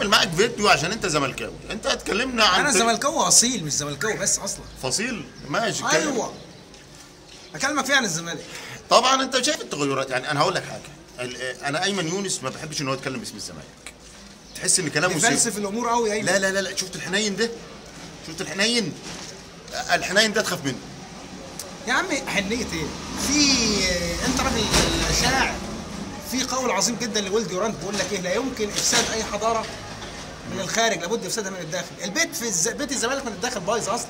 هعمل معاك فيديو عشان انت زملكاوي انت اتكلمنا عن انا تاريخ زملكاوي اصيل مش زملكاوي بس اصلا فصيل ماشي اتكلم. ايوه اكلمك فيه عن الزمالك طبعا انت شايف التغيرات يعني انا هقول لك حاجه ال- انا ايمن يونس ما بحبش ان هو يتكلم باسم الزمالك تحس ان كلامه سيء. يفلسف الامور قوي ايوه لا لا لا لا شفت الحنين ده شفت الحنين الحنين ده تخاف منه يا عم حنيه ايه في انت راجل شاعر في قول عظيم جدا لولد يورانت بيقول لك ايه لا يمكن افساد اي حضاره من الخارج لابد افسادها من الداخل البيت في الز... بيت الزمالك من الداخل بايظ اصلا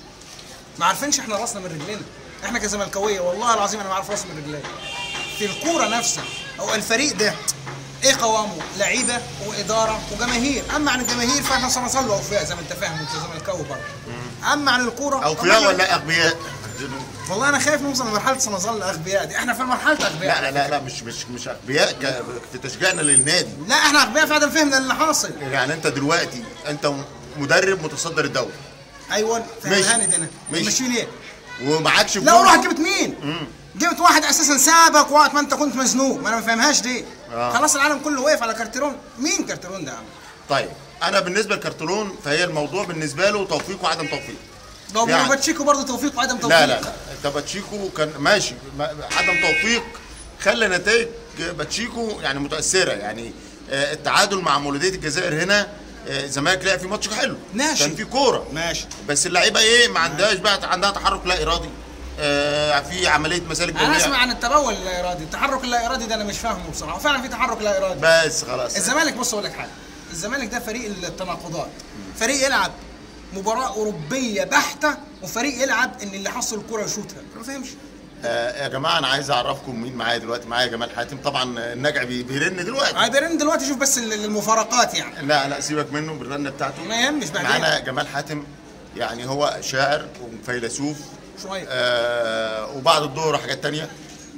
ما عارفينش احنا راسنا من رجلنا احنا كزملكاويه والله العظيم انا ما عارف راسي من رجلي في الكوره نفسها او الفريق ده ايه قوامه لعيبه واداره وجماهير اما عن الجماهير فاحنا سنظل اوفياء زي ما انت فاهم انت زملكاوي برضه اما عن الكوره اوفياء طبعاً- ولا اغبياء والله انا خايف نوصل لمرحله سنظل اغبياء دي احنا في مرحله اغبياء لا لا لا لا مش مش مش اغبياء ك- في تشجيعنا للنادي لا احنا اغبياء في عدم فهمنا اللي حاصل يعني انت دلوقتي انت مدرب متصدر الدوري ايوه ماشي. فهمهاني ده انا ماشي. ماشي ليه ومعكش لا فلوس. روح جبت مين جبت واحد اساسا سابك وقت ما انت كنت مزنوق ما انا ما فاهمهاش دي آه. خلاص العالم كله وقف على كارتيرون مين كارتيرون ده يا عم طيب انا بالنسبه لكارترون فهي الموضوع بالنسبه له توفيق وعدم توفيق ده يعني- يعني. باتشيكو برضه توفيق وعدم توفيق لا لا لا انت باتشيكو كان ماشي ما- عدم توفيق خلى نتائج باتشيكو يعني متاثره يعني آه، التعادل مع مولوديه الجزائر هنا آه، الزمالك لعب في ماتش حلو ماشي. كان في كوره ماشي بس اللعيبه ايه ما عندهاش بقى عندها تحرك لا ارادي آه، في عمليه مسالك انا اسمع جويه عن التبول اللا ارادي التحرك اللا ارادي ده انا مش فاهمه بصراحه وفعلا في تحرك لا ارادي بس خلاص الزمالك بص اقول لك حاجه الزمالك ده فريق التناقضات فريق يلعب مباراه اوروبيه بحته وفريق يلعب ان اللي حصل الكره يشوطها ما فهمش آه، يا جماعه انا عايز اعرفكم مين معايا دلوقتي معايا جمال حاتم طبعا النجع بي- بيرن دلوقتي عايبرين دلوقتي شوف بس ال- المفارقات يعني لا لا سيبك منه بالرنه بتاعته ما يهمش بعدين معانا جمال حاتم يعني هو شاعر وفيلسوف شويه آه وبعد الظهر حاجات تانية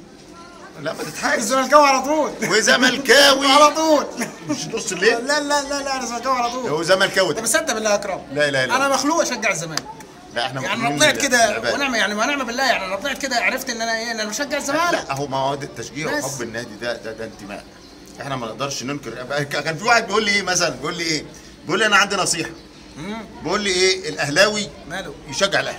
لا ما تضحكش الزملكاوي على طول وزملكاوي على طول مش نص الليل لا لا لا لا انا زملكاوي على طول هو زملكاوي انت ده. مصدق بالله يا اكرم لا لا لا انا مخلوق اشجع الزمالك لا احنا يعني انا مؤمنين طلعت بال- كده بالعبادة. ونعمه يعني ما نعمه بالله يعني انا طلعت كده عرفت ان انا ايه ان انا بشجع الزمالك لا هو مواد التشجيع بس. وحب النادي ده ده ده انتماء احنا ما نقدرش ننكر كان في واحد بيقول لي ايه مثلا بيقول لي ايه بيقول لي انا عندي نصيحه بيقول لي ايه الاهلاوي ماله يشجع الاهلي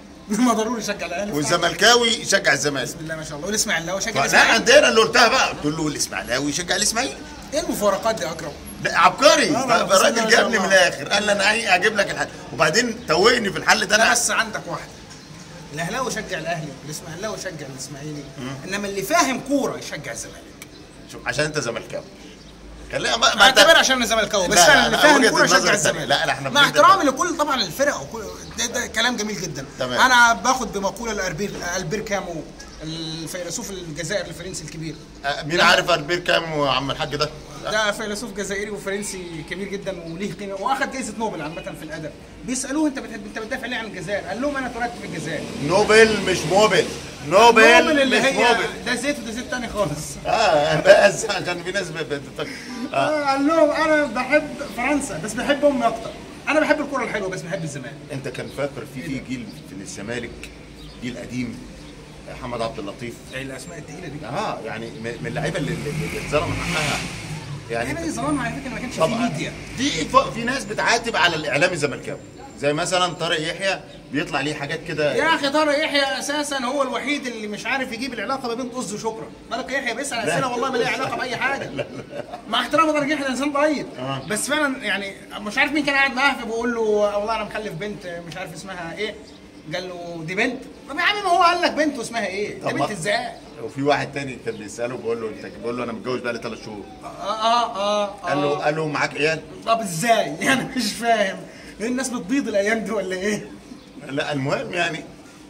ما ضروري يشجع الاهلي والزملكاوي يشجع الزمالك بسم الله ما شاء الله والاسماعيلاوي شجع لا الاسماعيلي عندنا اللي قلتها بقى قلت له الاسماعيلاوي يشجع الاسماعيلي ايه المفارقات دي يا اكرم لا عبقري لا، لا، بسم الله الراجل ما شاء جابني من الله. الاخر قال لي انا ايه اجيب لك الحل وبعدين توهني في الحل ده انا انا بس عندك واحده الاهلاوي يشجع الاهلي والاسماعيلاوي يشجع الاسماعيلي انما اللي فاهم كوره يشجع الزمالك شوف عشان انت زملكاوي خلينا ما ما اعتبر عشان انا زملكاوي بس لا، فعلا لا، اللي أنا فاهم وجهة كوره النظر يشجع التانية. الزمالك لا، لا، إحنا مع بنبدأ احترامي بقى. لكل طبعا الفرق وكل ده, ده كلام جميل جدا تمام. انا باخد بمقوله لالبير البير كامو الفيلسوف الجزائري الفرنسي الكبير آه، مين عارف البير كام وعم الحاج ده؟ ده فيلسوف جزائري وفرنسي كبير جدا وليه قيمه واخد جائزه نوبل عامه في الادب بيسالوه انت بتحب انت بتدافع ليه عن الجزائر؟ قال لهم انا اتولدت في الجزائر نوبل مش موبل نوبل, نوبل اللي مش هي موبل ده زيت وده زيت تاني خالص اه بس عشان في ناس بت- بت- آه. آه، قال لهم انا بحب فرنسا بس بحب امي اكتر انا بحب الكره الحلوه بس بحب الزمالك انت كان فاكر في في جيل في الزمالك جيل قديم محمد عبد اللطيف الاسماء الثقيله دي اه يعني من من اللعيبه اللي اللي اللي اتظلم حقها يعني يعني ظلام على فكره ما كانش في طبعا ميديا في ف- في ناس بتعاتب على الاعلام الزملكاوي زي مثلا طارق يحيى بيطلع ليه حاجات كده يا اخي طارق يحيى اساسا هو الوحيد اللي مش عارف يجيب العلاقه ما بين طز وشكرا طارق يحيى بيسال اسئله والله ما ليها علاقه باي حاجه مع احترامي طارق يحيى ده انسان طيب آه. بس فعلا يعني مش عارف مين كان قاعد معاه فبقول له والله انا مخلف بنت مش عارف اسمها ايه قال له دي بنت طب يا عم ما هو قال لك بنت واسمها ايه دي طب ما- بنت ازاي وفي واحد تاني كان بيساله بيقول له انت بيقول له انا متجوز بقالي ثلاث شهور اه اه اه قال له قال له معاك عيال طب ازاي يعني مش فاهم إيه الناس بتبيض الايام دي ولا ايه لا المهم يعني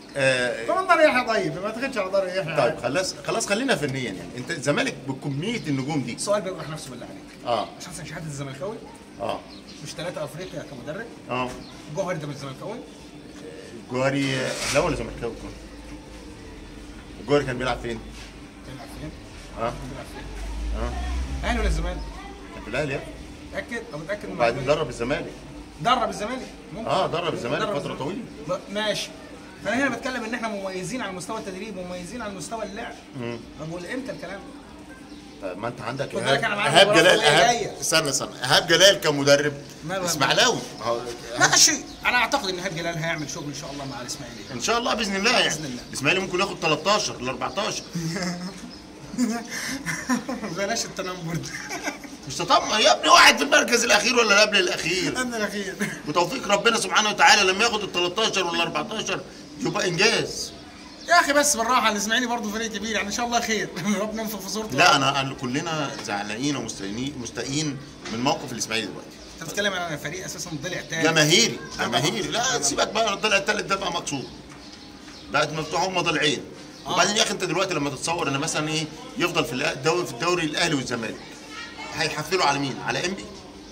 آه طبعا طارق يحيى طيب ما تاخدش على طارق يحيى طيب خلاص خلاص خلينا فنيا يعني انت الزمالك بكميه النجوم دي السؤال بيطرح نفسه بالله عليك اه مش حسن شحاته الزملكاوي اه مش ثلاثة افريقيا كمدرب اه جوهري ده مش زملكاوي جوهري اهلاوي ولا زملكاوي كان؟ جوهري كان بيلعب فين؟ بيلعب فين؟ اه بيلعب فين؟ اه اهلي ولا الزمالك؟ كان في الاهلي متأكد او متأكد من وبعدين المعلومة؟ درب الزمالك درب الزمالك ممكن. اه درب ممكن الزمالك درب فتره طويله ب- ماشي فانا هنا بتكلم ان احنا مميزين على مستوى التدريب ومميزين على مستوى اللعب مم. طب امتى الكلام ده؟ ما انت عندك خد بالك أنا معايا ايهاب مباراة جلال قوية ايهاب جاية. استنى استنى ايهاب جلال كمدرب ماله اسماعيلاوي ما هو- ماشي انا اعتقد ان ايهاب جلال هيعمل شغل ان شاء الله مع الاسماعيلي ان شاء الله باذن الله يعني بإذن الله. الاسماعيلي ممكن ياخد 13 ل 14 بلاش التنمر ده مش تطمع يا ابني واحد في المركز الاخير ولا اللي قبل الاخير انا الاخير بتوفيق ربنا سبحانه وتعالى لما ياخد ال 13 ولا 14 يبقى انجاز يا اخي بس بالراحه الاسماعيلي برضه فريق كبير يعني ان شاء الله خير ربنا ينفخ في صورته لا انا أنا كلنا زعلانين ومستائين مستائين من موقف الاسماعيلي دلوقتي انت بتتكلم عن فريق اساسا ضلع تاني جماهيري آه جماهيري لا سيبك بقى الضلع الثالث ده بقى مقصود بقت مفتوحه هم ضلعين آه. وبعدين يا اخي انت دلوقتي لما تتصور ان مثلا ايه يفضل في الدوري في الدوري الاهلي والزمالك هيحفلوا على مين؟ على انبي؟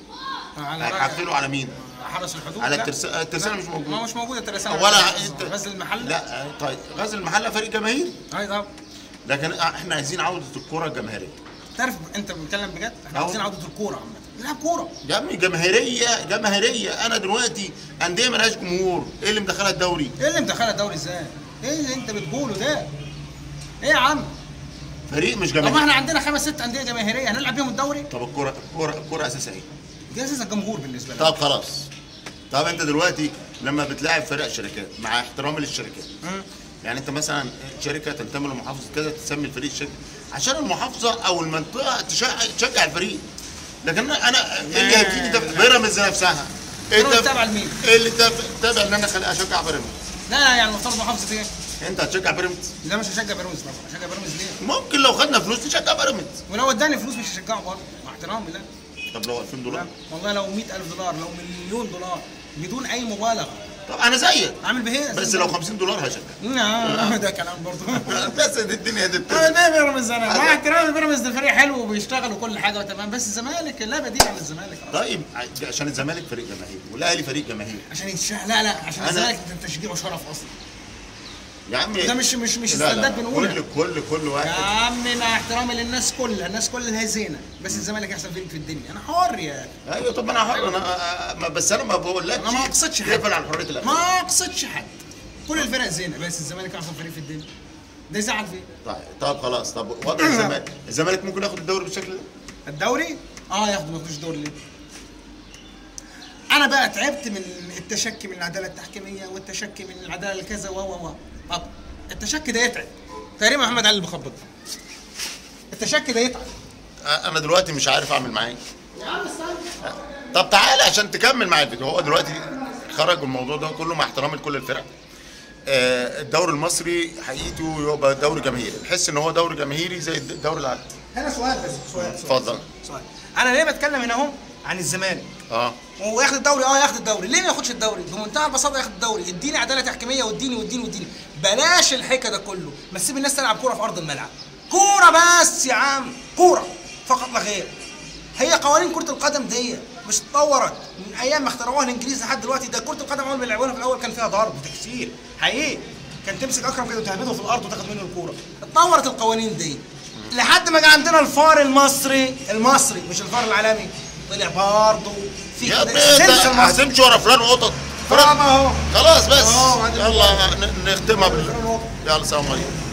على هيحفلوا على مين؟ حرس الحدود على لا. الترس- الترسانة لا. مش موجود. ما مش موجوده الترسانة ولا بس انت غزل المحله لا طيب غزل المحله فريق جماهيري اي طب لكن احنا عايزين عوده الكره الجماهيريه تعرف انت بتتكلم بجد احنا أهو. عاوزين عوده الكوره عامه نلعب كوره يا ابني جماهيريه جماهيريه انا دلوقتي انديه ملهاش جمهور ايه اللي مدخلها الدوري؟ ايه اللي مدخلها الدوري ازاي؟ ايه اللي انت بتقوله ده؟ ايه يا عم؟ فريق مش طب ما جماهيري احنا عندنا خمس ست انديه جماهيريه هنلعب بيهم الدوري؟ طب الكره الكره الكره اساسها ايه؟ دي اساس الجمهور بالنسبه لنا طب خلاص طب انت دلوقتي لما بتلاعب فرق شركات مع احترامي للشركات مم. يعني انت مثلا شركه تنتمي لمحافظه كذا تسمي الفريق شركه عشان المحافظه او المنطقه تشجع تشجع الفريق لكن انا انا ايه اللي هيفيدني ده بيراميدز نفسها ايه بيراميدز اللي تابعة لمين؟ ايه اللي تابع تابع ان انا خلي اشجع بيراميدز لا لا يعني المفترض محافظه ايه؟ انت هتشجع بيراميدز لا مش هشجع بيراميدز طبعا هشجع بيراميدز ليه؟ ممكن لو خدنا فلوس نشجع بيراميدز ولو اداني فلوس مش هشجعه برضه مع احترامي لا طب لو 2000 دولار والله لو 100000 دولار لو مليون دولار بدون اي مبالغه طب انا زيك عامل بهي بس لو 50 دولار هشجع نعم ده كلام برضه بس الدنيا دي انا ما بيراميدز انا مع احترامي بيراميدز ده فريق حلو وبيشتغل وكل حاجه وتمام بس الزمالك لا بديل عن الزمالك طيب عشان الزمالك فريق جماهيري والاهلي فريق جماهيري عشان يتشا لا لا عشان أنا- الزمالك ده تشجيع وشرف اصلا يا عم ده مش مش مش لا، لا، استنداد بنقولها كل كل كل يا واحد عم مع احترامي للناس كلها الناس كلها زينه بس الزمالك احسن فريق في الدنيا انا حر يا ايوه طب انا حر انا ما- بس انا ما بقولكش أنا ما أقصدش حاجة. تقفل على حريه الافكار ما اقصدش حد كل الفرق زينه بس الزمالك احسن فريق في الدنيا ده يزعل فيه طيب طب خلاص طب وضع الزمالك الزمالك ممكن ياخد الدوري بالشكل ده الدوري اه ياخدوا ما ياخدوش الدوري ليه؟ انا بقى تعبت من التشكي من العداله التحكيميه والتشكي من العداله الكذا و و و طب التشكي ده يتعب تقريبا محمد علي اللي بيخبط التشكي ده يتعب انا دلوقتي مش عارف اعمل معاه إيه. يا عم استنى طب تعالى عشان تكمل معايا الفيديو هو دلوقتي خرج الموضوع ده كله مع احترامي لكل الفرق آه، الدوري المصري حقيقته يبقى دوري جماهيري بحس ان هو دوري جماهيري زي الدوري العادي هنا سؤال بس سؤال اتفضل سؤال انا ليه بتكلم هنا اهو عن الزمالك اه هو ياخد الدوري اه ياخد الدوري ليه ما ياخدش الدوري بمنتهى البساطه ياخد الدوري اديني عداله تحكيميه واديني واديني واديني بلاش الحكا ده كله ما تسيب الناس تلعب كوره في ارض الملعب كوره بس يا عم كوره فقط لا غير هي قوانين كره القدم دي مش اتطورت من ايام ما اخترعوها الانجليز لحد دلوقتي ده كره القدم اول ما لعبوها في الاول كان فيها ضرب وتكسير حقيقي كان تمسك اكرم كده وتهبده في الارض وتاخد منه الكوره اتطورت القوانين دي لحد ما جه عندنا الفار المصري المصري مش الفار العالمي طلع برضه في يا كده ابني انت السنس المصري هتمشي ورا فلان وقطط طبعا اهو خلاص بس اه، بعد يلا ن- نختمها بال فلان وقطط. يلا سلام عليكم